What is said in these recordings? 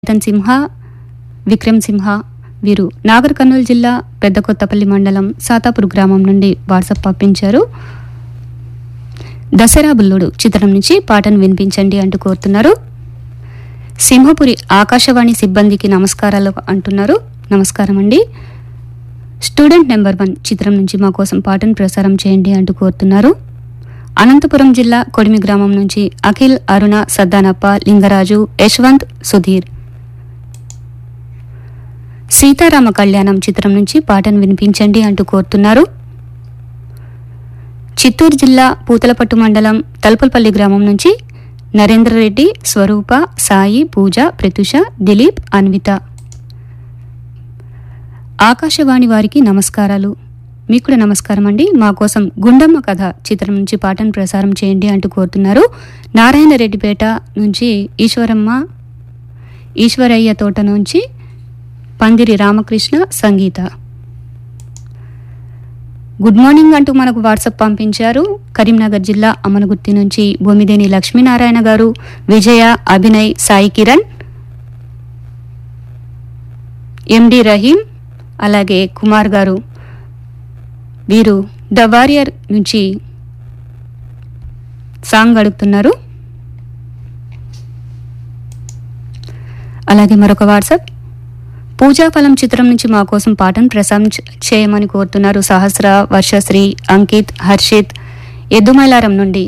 చేతన్ సింహ విక్రమ్ సింహ వీరు నాగర్ కర్నూలు జిల్లా పెద్ద కొత్తపల్లి మండలం సాతాపూర్ గ్రామం నుండి వాట్సాప్ పంపించారు దసరా బుల్లుడు చిత్రం నుంచి పాటను వినిపించండి అంటూ కోరుతున్నారు సింహపురి ఆకాశవాణి సిబ్బందికి నమస్కారాలు అంటున్నారు నమస్కారం అండి స్టూడెంట్ నెంబర్ వన్ చిత్రం నుంచి మా కోసం పాటను ప్రసారం చేయండి అంటూ కోరుతున్నారు అనంతపురం జిల్లా కొడిమి గ్రామం నుంచి అఖిల్ అరుణ సద్దానప్ప లింగరాజు యశ్వంత్ సుధీర్ సీతారామ కళ్యాణం చిత్రం నుంచి పాటను వినిపించండి అంటూ కోరుతున్నారు చిత్తూరు జిల్లా పూతలపట్టు మండలం తలుపులపల్లి గ్రామం నుంచి నరేంద్ర రెడ్డి స్వరూప సాయి పూజ ప్రత్యుష దిలీప్ అన్విత ఆకాశవాణి వారికి నమస్కారాలు మీకు కూడా నమస్కారం అండి మా కోసం గుండమ్మ కథ చిత్రం నుంచి పాటను ప్రసారం చేయండి అంటూ కోరుతున్నారు నారాయణ రెడ్డిపేట నుంచి ఈశ్వరమ్మ ఈశ్వరయ్య తోట నుంచి పందిరి రామకృష్ణ సంగీత గుడ్ మార్నింగ్ అంటూ మనకు వాట్సాప్ పంపించారు కరీంనగర్ జిల్లా అమనగుర్తి నుంచి భూమిదేని లక్ష్మీనారాయణ గారు విజయ అభినయ్ సాయి కిరణ్ ఎండి రహీం అలాగే కుమార్ గారు వీరు ద వారియర్ నుంచి సాంగ్ అడుగుతున్నారు అలాగే మరొక వాట్సాప్ పూజాఫలం చిత్రం నుంచి మా కోసం పాటను ప్రసారం చే- చేయమని కోరుతున్నారు సహస్ర వర్షశ్రీ అంకిత్ హర్షిత్ ఎద్దుమైలారం నుండి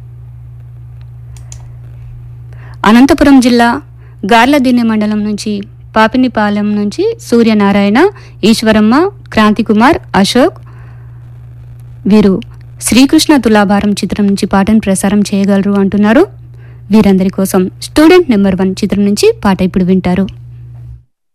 అనంతపురం జిల్లా గార్లదిన్నె మండలం నుంచి పాపినిపాలెం నుంచి సూర్యనారాయణ ఈశ్వరమ్మ క్రాంతికుమార్ అశోక్ వీరు శ్రీకృష్ణ తులాభారం చిత్రం నుంచి పాటను ప్రసారం చేయగలరు అంటున్నారు వీరందరి కోసం స్టూడెంట్ నెంబర్ వన్ చిత్రం నుంచి పాట ఇప్పుడు వింటారు